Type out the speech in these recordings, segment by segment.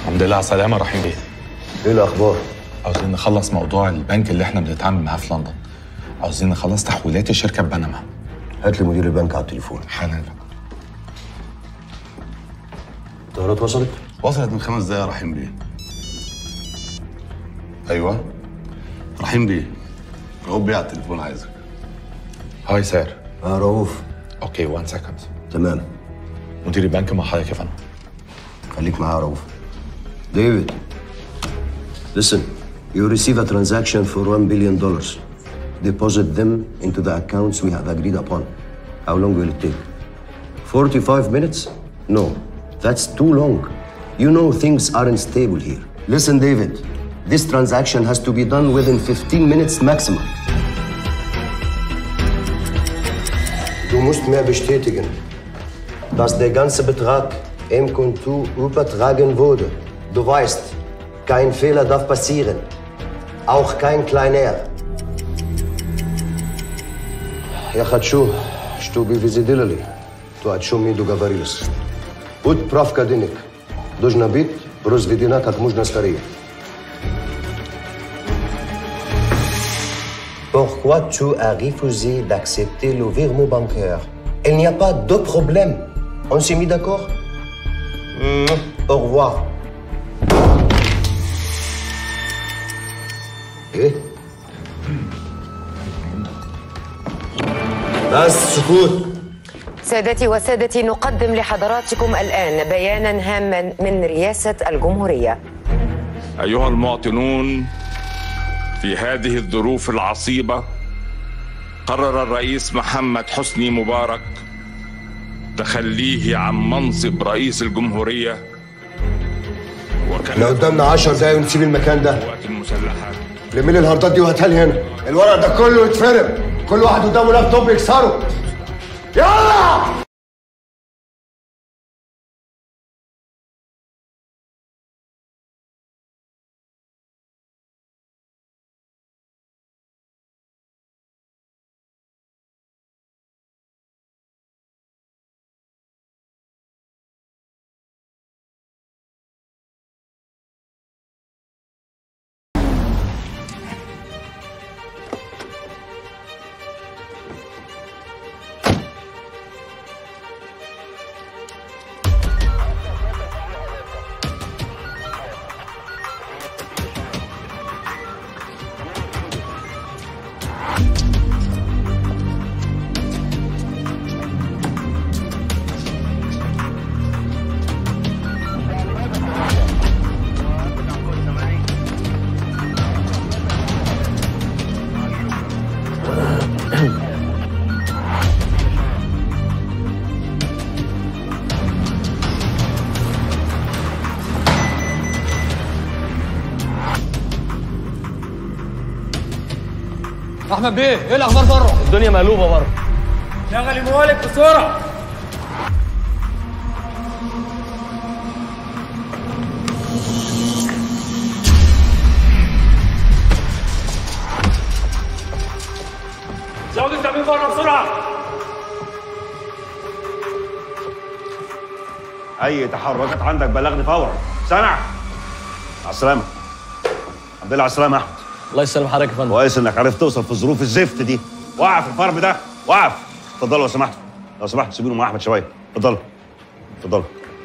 الحمد لله على السلامة رحيم بيه ايه الاخبار؟ عاوزين نخلص موضوع البنك اللي احنا بنتعامل معاه في لندن عاوزين نخلص تحويلات الشركة ببنما هات لي مدير البنك على التليفون حالا الطيارات وصلت؟ وصلت من خمس دقايق يا رحيم بيه ايوه رحيم بيه رؤوف بيه على التليفون عايزك هاي سير اه رؤوف اوكي وان سكند تمام مدير البنك مع حضرتك يا فندم خليك معايا يا رؤوف ديفيد listen you receive a transaction for 1 billion dollars deposit them into the accounts we have agreed upon how long will it take 45 minutes no that's too long you know things aren't stable here listen david this transaction has to be done within 15 minutes maximum Du musst mehr bestätigen, dass der ganze Betrag im Konto übertragen wurde. Du weißt, kein Fehler darf passieren. Auch kein kleiner. Я хочу, чтобы вы сделали то, о чем мы договорились. Отправка денег должна быть произведена как можно скорее. Pourquoi tu as refusé d'accepter le virement bancaire Il n'y a pas de problème. On s'est mis d'accord Mmh. Au revoir. ايه؟ بس سكوت سادتي وسادتي نقدم لحضراتكم الآن بيانا هاما من رئاسة الجمهورية أيها المواطنون في هذه الظروف العصيبة قرر الرئيس محمد حسني مبارك تخليه عن منصب رئيس الجمهورية احنا قدامنا 10 دقايق ونسيب المكان ده القوات المسلحة لمي لي الهاردات دي وهاتها لي هنا الورق ده كله يتفرم كل واحد قدامه لابتوب يكسره يلا احمد بيه ايه الاخبار بره الدنيا مقلوبه بره شغل الموالد بسرعه زود التأمين بره بسرعه اي تحركات عندك بلغني فورا سامع على السلامه الحمد لله على السلامه يا احمد الله يسلم حضرتك يا فندم كويس انك عرفت توصل في الظروف الزفت دي وقف الفرم ده وقف اتفضلوا لو سمحتوا لو سمحتوا سيبوني مع احمد شويه اتفضلوا اتفضلوا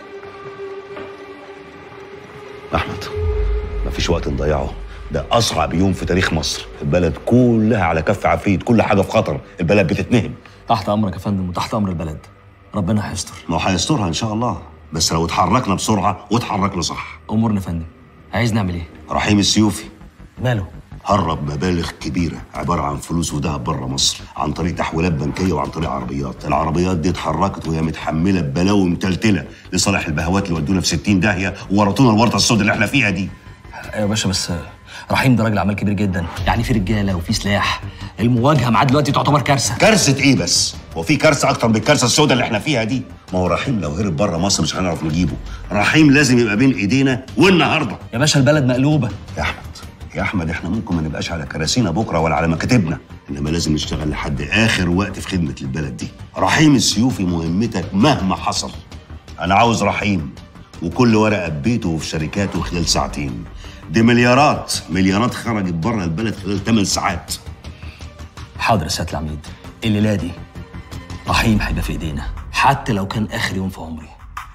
احمد مفيش وقت نضيعه ده اصعب يوم في تاريخ مصر البلد كلها على كف عفريت كل حاجه في خطر البلد بتتنهم تحت امرك يا فندم وتحت امر البلد ربنا هيستر ما هو هيسترها ان شاء الله بس لو اتحركنا بسرعه واتحركنا صح امورنا يا فندم عايز نعمل ايه رحيم السيوفي ماله هرب مبالغ كبيرة عبارة عن فلوس وذهب بره مصر عن طريق تحويلات بنكية وعن طريق عربيات العربيات دي اتحركت وهي متحملة ببلاوي متلتلة لصالح البهوات اللي ودونا في 60 داهية وورطونا الورطة السوداء اللي احنا فيها دي ايوه يا باشا بس رحيم ده راجل اعمال كبير جدا يعني في رجاله وفي سلاح المواجهه معاه دلوقتي تعتبر كارثه كارثة ايه بس؟ هو في كارثة أكتر من الكارثة السوداء اللي احنا فيها دي؟ ما هو رحيم لو هرب بره مصر مش هنعرف نجيبه، رحيم لازم يبقى بين ايدينا والنهارده. يا باشا البلد مقلوبه يا احمد يا احمد احنا ممكن ما نبقاش على كراسينا بكره ولا على مكاتبنا انما لازم نشتغل لحد اخر وقت في خدمه البلد دي رحيم السيوفي مهمتك مهما حصل انا عاوز رحيم وكل ورقه ببيته وفي شركاته خلال ساعتين دي مليارات مليارات خرجت بره البلد خلال 8 ساعات حاضر يا سياده العميد الليله دي رحيم هيبقى في ايدينا حتى لو كان اخر يوم في عمري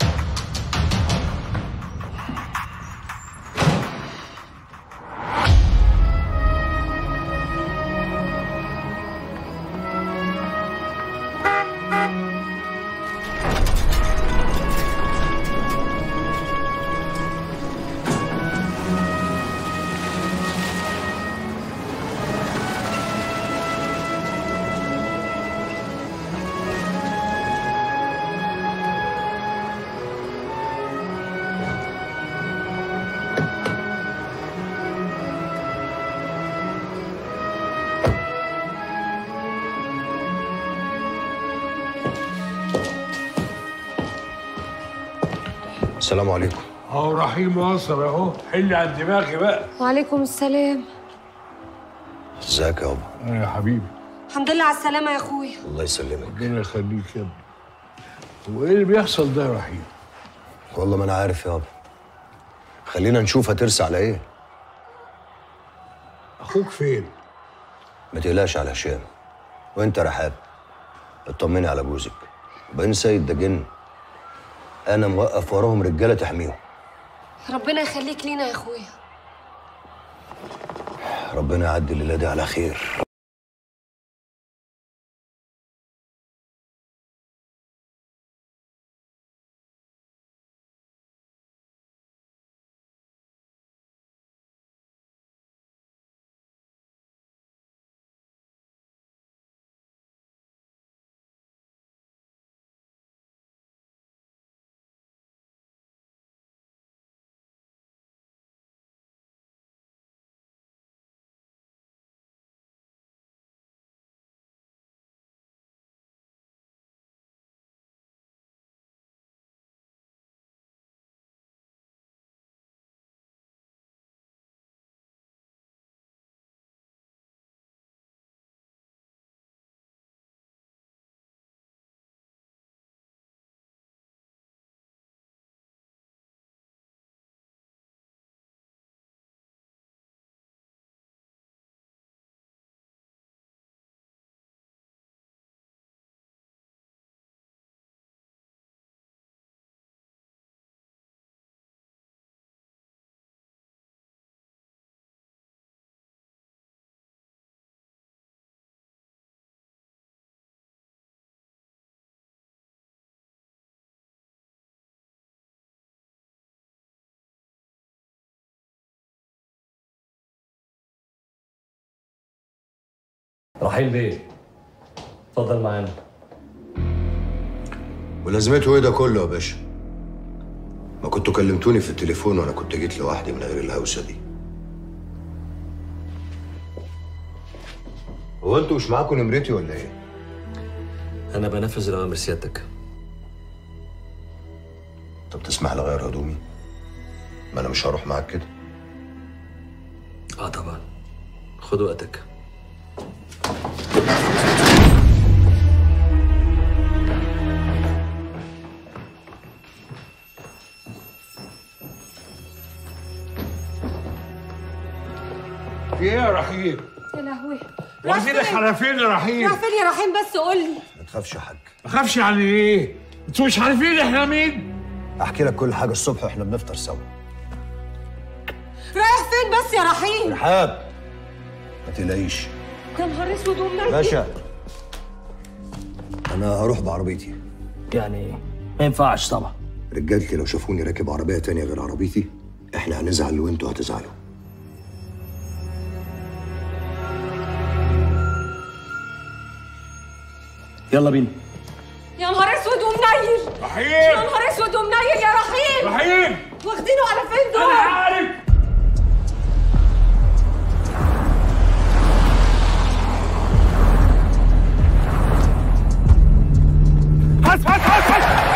السلام عليكم اهو رحيم وصل اهو حل عن دماغي بقى وعليكم السلام ازيك يابا يا حبيبي الحمد لله على السلامة يا اخويا الله يسلمك ربنا يخليك يا ابني هو ايه اللي بيحصل ده يا رحيم والله ما انا عارف يابا خلينا نشوف هترسى على ايه اخوك فين ما تقلقش على هشام وانت رحاب اطمني على جوزك وبين سيد ده جن انا موقف وراهم رجاله تحميهم ربنا يخليك لينا يا اخويا ربنا يعدي الليله دي على خير رحيم بيه اتفضل معانا ولازمته ايه ده كله يا باشا ما كنتوا كلمتوني في التليفون وانا كنت جيت لوحدي من غير الهوسه دي هو انتوا مش معاكم نمرتي ولا ايه انا بنفذ الاوامر سيادتك طب تسمح لي اغير هدومي ما انا مش هروح معاك كده اه طبعا خد وقتك في ايه يا رحيم يا لهوي راح واخدينك فين؟ على فين يا رحيم راح فين يا رحيم بس قول لي ما تخافش يا حاج ما اخافش يعني ايه انتوا مش عارفين احنا مين احكي لك كل حاجه الصبح واحنا بنفطر سوا رايح فين بس يا رحيم رحاب ما تقلقيش يا نهار اسود ومنيل باشا انا هروح بعربيتي يعني ما ينفعش طبعا رجالتي لو شافوني راكب عربيه تانية غير عربيتي احنا هنزعل وانتوا هتزعلوا يلا بينا يا نهار اسود ومنيل يا رحيم نهار اسود ومنيل يا رحيم رحيم واخدينه على فين انا دول عارف هات هات هات هات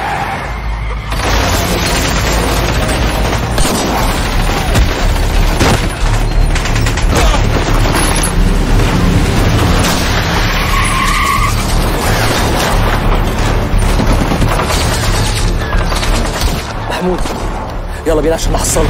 محمود يلا بينا عشان نحصله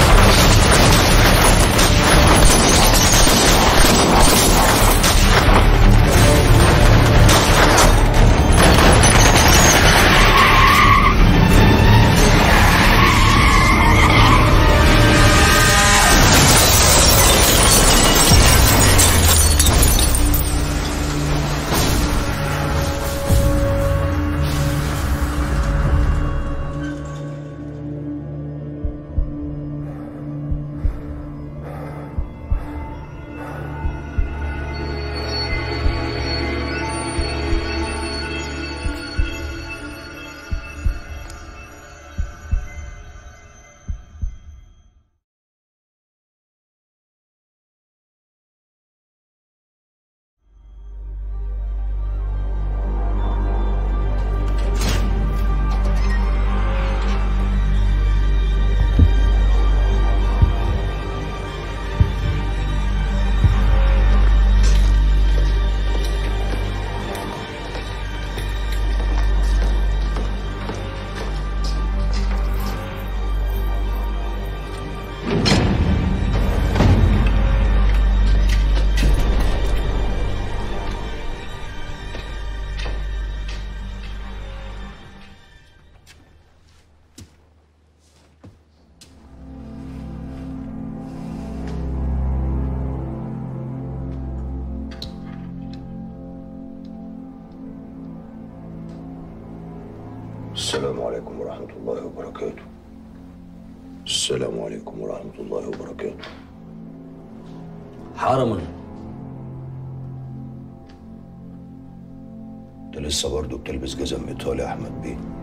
السلام عليكم ورحمة الله وبركاته السلام عليكم ورحمة الله وبركاته حرما انت لسه برضه بتلبس جزم ايطالي يا احمد بيه